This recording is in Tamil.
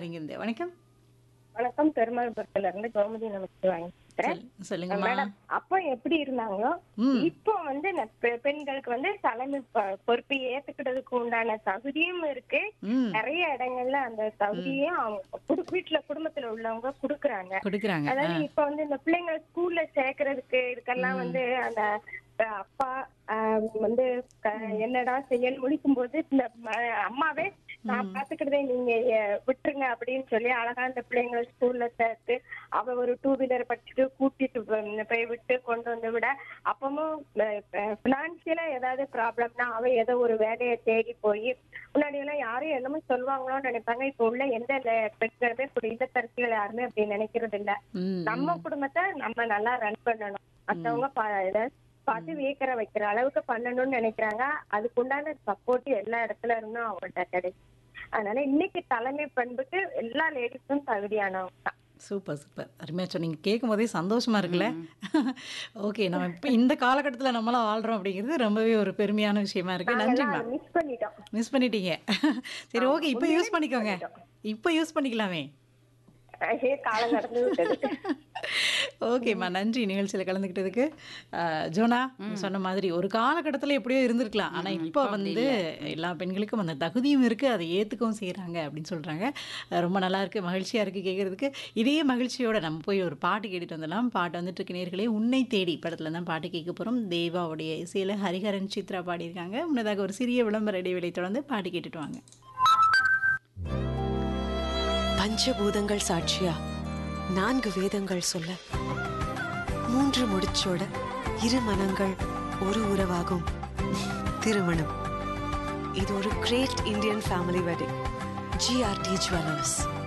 இங்கிருந்து வணக்கம் வணக்கம் பெருமாள்புரத்துல இருந்து கோமதி நமக்கு வாங்கிக்கிறேன் சொல்- சொல்லுங்கம்மா மேடம் அப்போ எப்படி இருந்தாங்களோ ம். இப்போ வந்து ந- பெ- பெண்களுக்கு வந்து தலைமை ப- பொறுப்பு ஏத்துக்கிட்டதுக்கு உண்டான தகுதியும் இருக்கு ம் நிறைய இடங்கள்ல அந்த தகுதியும் அவங்க குடு- வீட்டுல குடும்பத்துல உள்ளவங்க குடுக்குறாங்க கொடுக்குறாங்க அதாவது இப்ப வந்து இந்த பிள்ளைங்க ஸ்கூல்ல சேர்க்கறதுக்கு இதுக்கெல்லாம் வந்து அந்த அஹ், அப்பா அஹ், வந்து க- என்னடா செய்யன்னு முடிக்கும் போது இந்த ம- அம்மாவே நான் பாத்துக்கிறதே நீங்க அஹ், விட்டுருங்க அப்படின்னு சொல்லி அழகா அந்த பிள்ளைங்களை ஸ்கூல்ல சேர்த்து அவ ஒரு டூ வீலர் படிச்சுட்டு கூட்டிட்டு போ- போய் விட்டு கொண்டு வந்து விட அப்பவும் பினான்சியலா ஏதாவது ப்ராப்ளம்னா அவ ஏதோ ஒரு வேலையை தேடி போய் முன்னாடி எல்லாம் யாரும் என்னமோ சொல்லுவாங்களோன்னு நினைப்பாங்க இப்ப உள்ள எந்த ல- பெண்களுமே இப்ப இல்லத்தரசிகள் யாருமே அப்படி நினைக்கிறது இல்ல ம் நம்ம குடும்பத்தை நம்ம நல்லா ரன் பண்ணணும் மத்தவங்க பா- இத பார்த்து வியக்கிற வைக்கிற அளவுக்கு பண்ணணும்னு நினைக்கிறாங்க அதுக்குண்டான சப்போர்ட் எல்லா இடத்துல இருந்தும் அவங்கள்ட்ட கிடைக்கும் அதனால இன்னைக்கு தலைமை பண்புக்கு எல்லா லேடிஸும் தகுதியானவங்க தான் சூப்பர் சூப்பர் அருமையாக சொன்னீங்க கேட்கும் போதே சந்தோஷமா இருக்குல்ல ஓகே நம்ம இப்போ இந்த காலகட்டத்தில் நம்மளாம் வாழ்றோம் அப்படிங்கிறது ரொம்பவே ஒரு பெருமையான விஷயமா இருக்கு நன்றிம்மா மிஸ் பண்ணிட்டோம் மிஸ் பண்ணிட்டீங்க சரி ஓகே இப்போ யூஸ் பண்ணிக்கோங்க இப்போ யூஸ் பண்ணிக்கலாமே ஐயே, காலம் கடந்து விட்டது ஓகேம்மா நன்றி நிகழ்ச்சியில் கலந்துக்கிட்டதுக்கு அஹ், ஜோனா நீ சொன்ன மாதிரி ஒரு காலகட்டத்தில் எப்படியோ இருந்திருக்கலாம் ஆனால் இப்போ வந்து எல்லா பெண்களுக்கும் அந்த தகுதியும் இருக்குது அதை ஏற்றுக்கவும் செய்கிறாங்க அப்படின்னு சொல்கிறாங்க ரொம்ப நல்லா இருக்குது மகிழ்ச்சியாக இருக்குது கேட்குறதுக்கு இதே மகிழ்ச்சியோட நம்ம போய் ஒரு பாட்டு கேட்டுட்டு வந்துடலாம் பாட்டு வந்துட்டு இருக்கு நேர்களே உன்னை தேடி படத்தில் தான் பாட்டு கேட்க போகிறோம் தேவாவுடைய இசையில் ஹரிஹரன் சித்ரா பாடியிருக்காங்க முன்னதாக ஒரு சிறிய விளம்பர இடைவெளி தொடர்ந்து பாட்டு கேட்டுட்டு வாங்க பஞ்சபூதங்கள் சாட்சியா நான்கு வேதங்கள் சொல்ல மூன்று முடிச்சோட இரு மனங்கள் ஒரு உறவாகும் திருமணம் இது ஒரு great Indian family wedding GRT jewellers